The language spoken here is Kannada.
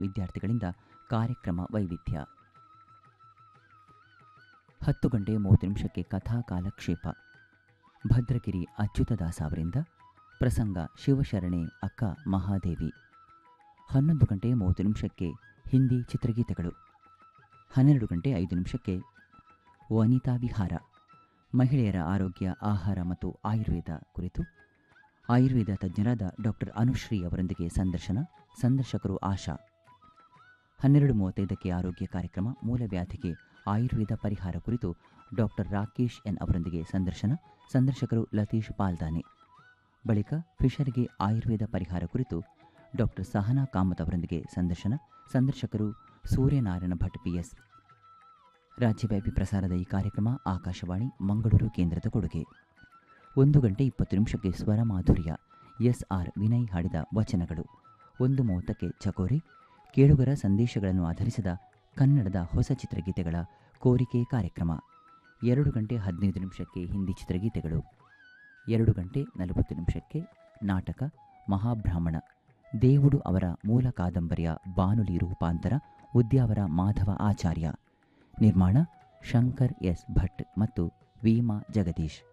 ವಿದ್ಯಾರ್ಥಿಗಳಿಂದ ಕಾರ್ಯಕ್ರಮ ವೈವಿಧ್ಯ ಹತ್ತು ಗಂಟೆ ಮೂವತ್ತು ನಿಮಿಷಕ್ಕೆ ಕಥಾ ಕಾಲಕ್ಷೇಪ ಭದ್ರಗಿರಿ ಅಚ್ಯುತದಾಸ ಅವರಿಂದ ಪ್ರಸಂಗ ಶಿವಶರಣೆ ಅಕ್ಕ ಮಹಾದೇವಿ ಹನ್ನೊಂದು ಗಂಟೆ ಮೂವತ್ತು ನಿಮಿಷಕ್ಕೆ ಹಿಂದಿ ಚಿತ್ರಗೀತೆಗಳು ಹನ್ನೆರಡು ಗಂಟೆ ಐದು ನಿಮಿಷಕ್ಕೆ ವನಿತಾ ವಿಹಾರ ಮಹಿಳೆಯರ ಆರೋಗ್ಯ ಆಹಾರ ಮತ್ತು ಆಯುರ್ವೇದ ಕುರಿತು ಆಯುರ್ವೇದ ತಜ್ಞರಾದ ಡಾಕ್ಟರ್ ಅನುಶ್ರೀ ಅವರೊಂದಿಗೆ ಸಂದರ್ಶನ ಸಂದರ್ಶಕರು ಆಶಾ ಹನ್ನೆರಡು ಮೂವತ್ತೈದಕ್ಕೆ ಆರೋಗ್ಯ ಕಾರ್ಯಕ್ರಮ ಮೂಲವ್ಯಾಧಿಗೆ ಆಯುರ್ವೇದ ಪರಿಹಾರ ಕುರಿತು ಡಾಕ್ಟರ್ ರಾಕೇಶ್ ಎನ್ ಅವರೊಂದಿಗೆ ಸಂದರ್ಶನ ಸಂದರ್ಶಕರು ಲತೀಶ್ ಪಾಲ್ದಾನೆ ಬಳಿಕ ಫಿಶರ್ಗೆ ಆಯುರ್ವೇದ ಪರಿಹಾರ ಕುರಿತು ಡಾಕ್ಟರ್ ಸಹನಾ ಕಾಮತ್ ಅವರೊಂದಿಗೆ ಸಂದರ್ಶನ ಸಂದರ್ಶಕರು ಸೂರ್ಯನಾರಾಯಣ ಭಟ್ ಪಿಎಸ್ ರಾಜ್ಯವ್ಯಾಪಿ ಪ್ರಸಾರದ ಈ ಕಾರ್ಯಕ್ರಮ ಆಕಾಶವಾಣಿ ಮಂಗಳೂರು ಕೇಂದ್ರದ ಕೊಡುಗೆ ಒಂದು ಗಂಟೆ ಇಪ್ಪತ್ತು ನಿಮಿಷಕ್ಕೆ ಸ್ವರ ಮಾಧುರ್ಯ ಎಸ್ ಆರ್ ವಿನಯ್ ಹಾಡಿದ ವಚನಗಳು ಒಂದು ಮೂವತ್ತಕ್ಕೆ ಚಕೋರಿ ಕೇಳುಗರ ಸಂದೇಶಗಳನ್ನು ಆಧರಿಸಿದ ಕನ್ನಡದ ಹೊಸ ಚಿತ್ರಗೀತೆಗಳ ಕೋರಿಕೆ ಕಾರ್ಯಕ್ರಮ ಎರಡು ಗಂಟೆ ಹದಿನೈದು ನಿಮಿಷಕ್ಕೆ ಹಿಂದಿ ಚಿತ್ರಗೀತೆಗಳು ಎರಡು ಗಂಟೆ ನಲವತ್ತು ನಿಮಿಷಕ್ಕೆ ನಾಟಕ ಮಹಾಬ್ರಾಹ್ಮಣ ದೇವುಡು ಅವರ ಮೂಲ ಕಾದಂಬರಿಯ ಬಾನುಲಿ ರೂಪಾಂತರ ಉದ್ಯಾವರ ಮಾಧವ ಆಚಾರ್ಯ ನಿರ್ಮಾಣ ಶಂಕರ್ ಎಸ್ ಭಟ್ ಮತ್ತು ವೀಮಾ ಜಗದೀಶ್